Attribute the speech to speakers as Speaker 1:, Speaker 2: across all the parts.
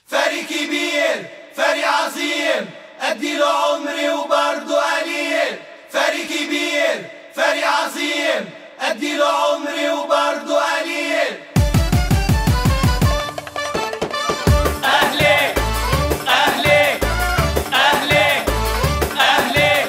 Speaker 1: فريق كبير فريق عظيم ادي له عمري وبرضه قليل فريق كبير فريق عظيم ادي له عمري وبرضه قليل اهلي اهلي اهلي اهلي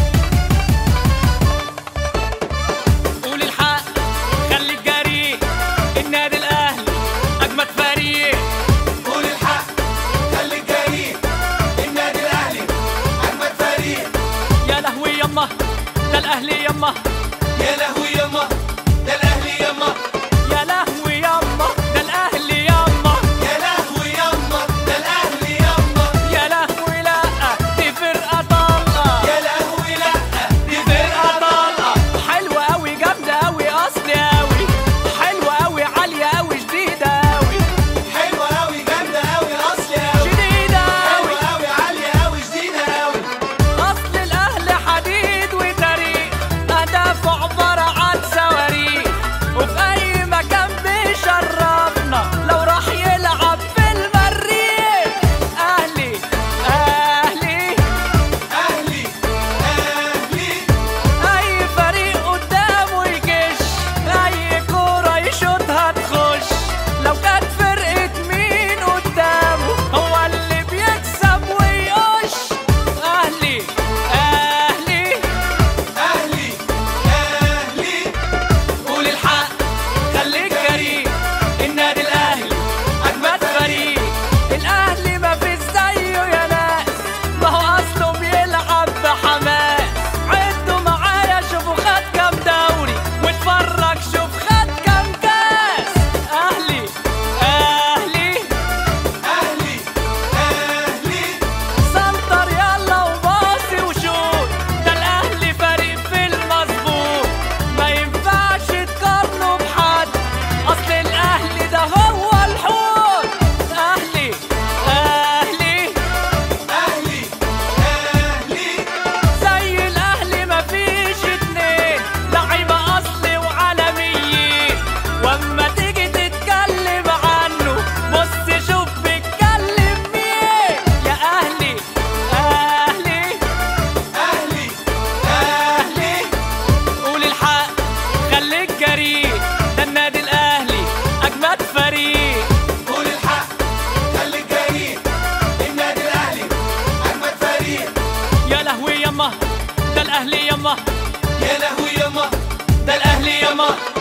Speaker 2: قول الحق خليك جريء النادي الاهلي اجمد فريق
Speaker 1: قول الحق خليك جريء النادي الاهلي اجمد فريق
Speaker 2: يا لهوي يما ده الاهلي يما
Speaker 1: يا لهوي يما ده الاهلي يما
Speaker 2: يا لهوي يما ده الاهلي يما
Speaker 1: يا لهوي يما ده الاهلي يما
Speaker 2: يا لهوي لا دي فرقه طلقه
Speaker 1: يا لهوي لا دي فرقه طالعه
Speaker 2: حلوه قوي جامده قوي اصلي قوي حلوه قوي عاليه قوي شديده قوي
Speaker 1: حلوه قوي جامده قوي اصلي قوي
Speaker 2: شديده قوي
Speaker 1: حلوه قوي عاليه قوي شديده قوي
Speaker 2: اصل الاهل حديد وتاريخ اهدافه عباره عن صواريخ وفي اي مكان بيشرفنا لو راح يلعب في المريخ اهلي اهلي
Speaker 1: اهلي اهلي
Speaker 2: اي فريق قدامه يجش اي كوره يشوطها تخش لو كانت فرقه مين قدامه هو اللي بيكسب ويقش اهلي اهلي
Speaker 1: اهلي اهلي
Speaker 2: قول الحق خليك جريء النادي الاهلي اجمد فريق الاهلي ما فيش زيه يا ناس ما هو اصله بيلعب بحماس عدوا معايا شوفوا خد كام دوري واتفرج شوف خد كام كاس اهلي اهلي
Speaker 1: اهلي اهلي
Speaker 2: سنتر يلا وباصي وشوط ده الاهلي فريق في المظبوط ما ينفعش تقارنه بحد اصل الاهلي ده هو الحوت اهلي اهلي
Speaker 1: اهلي اهلي
Speaker 2: زي الاهلي مفيش اتنين لعيبه اصلي وعالميين واما تيجي تتكلم عنه بص شوف بيتكلم مين يا اهلي اهلي
Speaker 1: اهلي اهلي
Speaker 2: قول الحق خليك جريء ده النادي الاهلي اجمد فريق
Speaker 1: قول الحق خليك جريء النادي الاهلي اجمد فريق
Speaker 2: يا لهوي يما ده الاهلي يما
Speaker 1: يا لهوي يما
Speaker 2: ده الاهلي يما